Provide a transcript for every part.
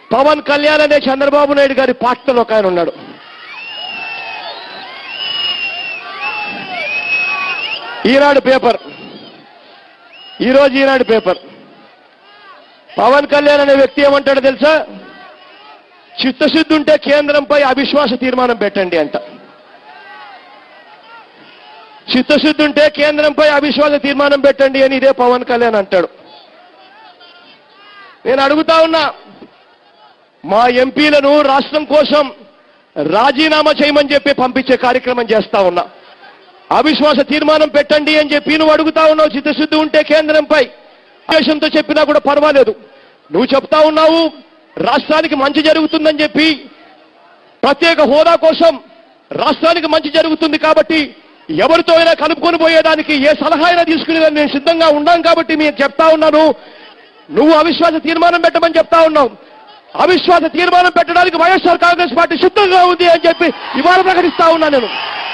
పవన్ కళ్యాణ్ అనే చంద్రబాబు నాయుడు గారి పార్టీలో ఒక ఆయన ఉన్నాడు ఈనాడు పేపర్ ఈరోజు ఈనాడు పేపర్ పవన్ కళ్యాణ్ అనే వ్యక్తి ఏమంటాడో తెలుసా చిత్తశుద్ధి ఉంటే కేంద్రంపై అవిశ్వాస తీర్మానం పెట్టండి అంట చిత్తశుద్ధి ఉంటే కేంద్రంపై అవిశ్వాస తీర్మానం పెట్టండి అని ఇదే పవన్ కళ్యాణ్ అంటాడు నేను అడుగుతా ఉన్నా మా ఎంపీలను రాష్ట్రం కోసం రాజీనామా చేయమని చెప్పి పంపించే కార్యక్రమం చేస్తా ఉన్నా అవిశ్వాస తీర్మానం పెట్టండి అని చెప్పి నువ్వు అడుగుతా ఉన్నావు చిత్తశుద్ధి ఉంటే కేంద్రంపై దేశంతో చెప్పినా కూడా పర్వాలేదు నువ్వు చెప్తా ఉన్నావు రాష్ట్రానికి మంచి జరుగుతుందని చెప్పి ప్రత్యేక హోదా కోసం రాష్ట్రానికి మంచి జరుగుతుంది కాబట్టి ఎవరితో అయినా కలుపుకొని పోయేదానికి ఏ సలహా అయినా తీసుకునేదాన్ని నేను సిద్ధంగా ఉన్నాను కాబట్టి మీకు చెప్తా ఉన్నాను నువ్వు అవిశ్వాస తీర్మానం పెట్టమని చెప్తా ఉన్నావు అవిశ్వాస తీర్మానం పెట్టడానికి వైఎస్ఆర్ కాంగ్రెస్ పార్టీ సిద్ధంగా ఉంది అని చెప్పి ఇవాళ ప్రకటిస్తా ఉన్నా నేను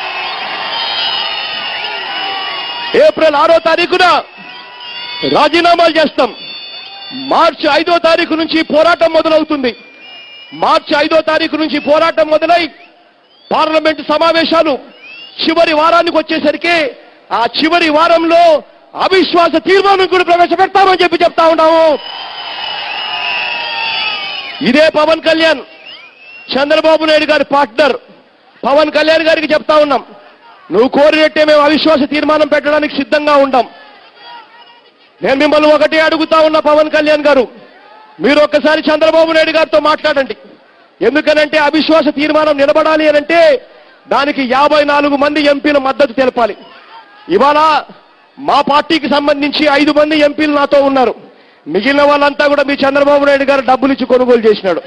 ఏప్రిల్ ఆరో తారీఖున రాజీనామాలు చేస్తాం మార్చి ఐదో తారీఖు నుంచి పోరాటం మొదలవుతుంది మార్చి ఐదో తారీఖు నుంచి పోరాటం మొదలై పార్లమెంటు సమావేశాలు చివరి వారానికి వచ్చేసరికి ఆ చివరి వారంలో అవిశ్వాస తీర్మానం కూడా ప్రవేశపెడతామని చెప్పి చెప్తా ఉన్నాము ఇదే పవన్ కళ్యాణ్ చంద్రబాబు నాయుడు గారి పార్ట్నర్ పవన్ కళ్యాణ్ గారికి చెప్తా ఉన్నాం నువ్వు కోరినట్టే మేము అవిశ్వాస తీర్మానం పెట్టడానికి సిద్ధంగా ఉంటాం నేను మిమ్మల్ని ఒకటే అడుగుతా ఉన్నా పవన్ కళ్యాణ్ గారు మీరు ఒక్కసారి చంద్రబాబు నాయుడు గారితో మాట్లాడండి ఎందుకనంటే అవిశ్వాస తీర్మానం నిలబడాలి అనంటే దానికి యాభై నాలుగు మంది ఎంపీల మద్దతు తెలపాలి ఇవాళ మా పార్టీకి సంబంధించి ఐదు మంది ఎంపీలు నాతో ఉన్నారు మిగిలిన వాళ్ళంతా కూడా మీ చంద్రబాబు నాయుడు గారు డబ్బులు ఇచ్చి కొనుగోలు చేసినాడు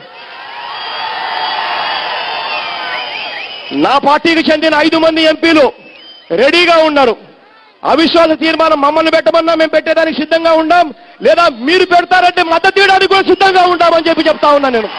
నా పార్టీకి చెందిన ఐదు మంది ఎంపీలు రెడీగా ఉన్నారు అవిశ్వాస తీర్మానం మమ్మల్ని పెట్టమన్నా మేము పెట్టేదానికి సిద్ధంగా ఉండాం లేదా మీరు పెడతారంటే మద్దతు ఇవ్వడానికి కూడా సిద్ధంగా ఉంటామని చెప్పి చెప్తా ఉన్నా నేను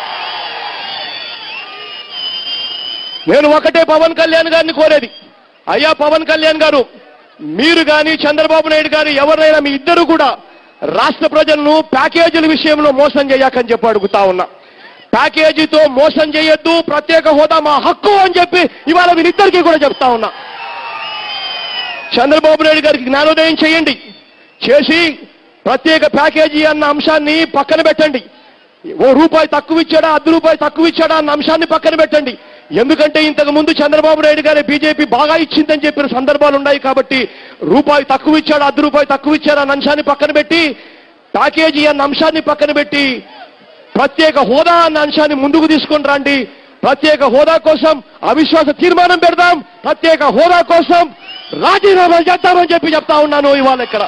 నేను ఒకటే పవన్ కళ్యాణ్ గారిని కోరేది అయ్యా పవన్ కళ్యాణ్ గారు మీరు కానీ చంద్రబాబు నాయుడు గారు ఎవరైనా మీ ఇద్దరు కూడా రాష్ట్ర ప్రజలను ప్యాకేజీల విషయంలో మోసం చేయకని చెప్పి అడుగుతా ఉన్నా ప్యాకేజీతో మోసం చేయొద్దు ప్రత్యేక హోదా మా హక్కు అని చెప్పి ఇవాళ వీరిద్దరికీ కూడా చెప్తా ఉన్నా చంద్రబాబు నాయుడు గారికి జ్ఞానోదయం చేయండి చేసి ప్రత్యేక ప్యాకేజీ అన్న అంశాన్ని పక్కన పెట్టండి ఓ రూపాయి తక్కువ ఇచ్చాడా అర్ధ రూపాయి తక్కువ ఇచ్చాడా అన్న అంశాన్ని పక్కన పెట్టండి ఎందుకంటే ఇంతకు ముందు చంద్రబాబు నాయుడు గారి బీజేపీ బాగా ఇచ్చిందని చెప్పిన సందర్భాలు ఉన్నాయి కాబట్టి రూపాయి తక్కువ ఇచ్చాడా అర్ధ రూపాయి తక్కువ ఇచ్చాడా అన్న అంశాన్ని పక్కన పెట్టి ప్యాకేజీ అన్న అంశాన్ని పక్కన పెట్టి ప్రత్యేక హోదా అన్న అంశాన్ని ముందుకు తీసుకొని రండి ప్రత్యేక హోదా కోసం అవిశ్వాస తీర్మానం పెడదాం ప్రత్యేక హోదా కోసం రాజీనామా చేద్దామని చెప్పి చెప్తా ఉన్నాను ఇవాళ ఇక్కడ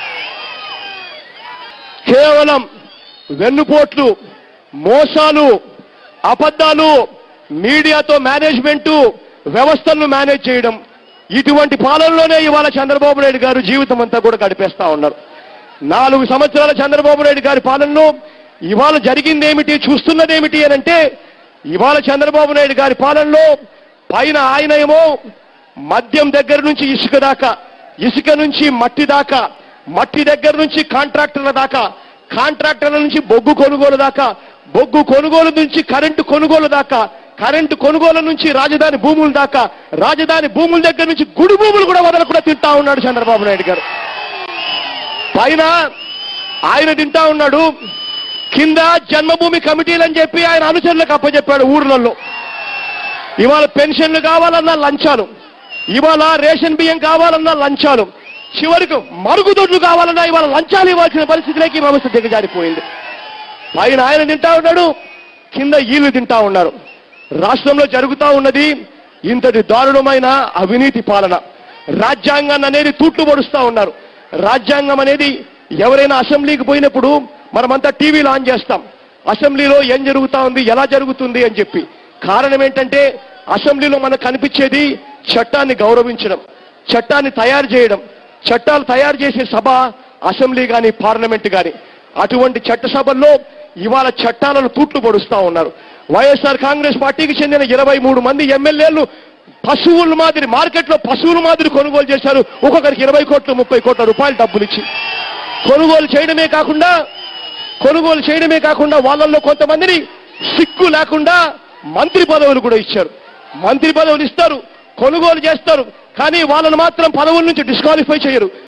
కేవలం వెన్నుపోట్లు మోసాలు అబద్ధాలు మీడియాతో మేనేజ్మెంటు వ్యవస్థలను మేనేజ్ చేయడం ఇటువంటి పాలనలోనే ఇవాళ చంద్రబాబు నాయుడు గారు జీవితం అంతా కూడా గడిపేస్తా ఉన్నారు నాలుగు సంవత్సరాల చంద్రబాబు నాయుడు గారి పాలనలో ఇవాళ జరిగిందేమిటి చూస్తున్నదేమిటి అని అంటే ఇవాళ చంద్రబాబు నాయుడు గారి పాలనలో పైన ఆయన ఏమో మద్యం దగ్గర నుంచి ఇసుక దాకా ఇసుక నుంచి మట్టి దాకా మట్టి దగ్గర నుంచి కాంట్రాక్టర్ల దాకా కాంట్రాక్టర్ల నుంచి బొగ్గు కొనుగోలు దాకా బొగ్గు కొనుగోలు నుంచి కరెంటు కొనుగోలు దాకా కరెంటు కొనుగోలు నుంచి రాజధాని భూముల దాకా రాజధాని భూముల దగ్గర నుంచి గుడి భూములు కూడా వదలకుండా తింటా ఉన్నాడు చంద్రబాబు నాయుడు గారు పైన ఆయన తింటా ఉన్నాడు కింద జన్మభూమి కమిటీలు అని చెప్పి ఆయన అనుచరులకు అప్పచెప్పాడు ఊర్లలో ఇవాళ పెన్షన్లు కావాలన్నా లంచాలు ఇవాళ రేషన్ బియ్యం కావాలన్నా లంచాలు చివరికి మరుగుదొడ్లు కావాలన్నా ఇవాళ లంచాలు ఇవ్వాల్సిన పరిస్థితిలోకి ఈ వ్యవస్థ దిగజారిపోయింది పైన ఆయన తింటా ఉన్నాడు కింద వీళ్ళు తింటా ఉన్నారు రాష్ట్రంలో జరుగుతా ఉన్నది ఇంతటి దారుణమైన అవినీతి పాలన రాజ్యాంగాన్ని అనేది తూట్లు పొడుస్తా ఉన్నారు రాజ్యాంగం అనేది ఎవరైనా అసెంబ్లీకి పోయినప్పుడు మనమంతా టీవీలో ఆన్ చేస్తాం అసెంబ్లీలో ఏం జరుగుతా ఉంది ఎలా జరుగుతుంది అని చెప్పి కారణం ఏంటంటే అసెంబ్లీలో మనకు కనిపించేది చట్టాన్ని గౌరవించడం చట్టాన్ని తయారు చేయడం చట్టాలు తయారు చేసే సభ అసెంబ్లీ కానీ పార్లమెంట్ కానీ అటువంటి చట్టసభల్లో ఇవాళ చట్టాలను తూట్లు పొడుస్తా ఉన్నారు వైఎస్ఆర్ కాంగ్రెస్ పార్టీకి చెందిన ఇరవై మూడు మంది ఎమ్మెల్యేలు పశువుల మాదిరి మార్కెట్లో పశువుల మాదిరి కొనుగోలు చేశారు ఒక్కొక్కరికి ఇరవై కోట్లు ముప్పై కోట్ల రూపాయలు డబ్బులు ఇచ్చి కొనుగోలు చేయడమే కాకుండా కొనుగోలు చేయడమే కాకుండా వాళ్ళల్లో కొంతమందిని సిగ్గు లేకుండా మంత్రి పదవులు కూడా ఇచ్చారు మంత్రి పదవులు ఇస్తారు కొనుగోలు చేస్తారు కానీ వాళ్ళని మాత్రం పదవుల నుంచి డిస్క్వాలిఫై చేయరు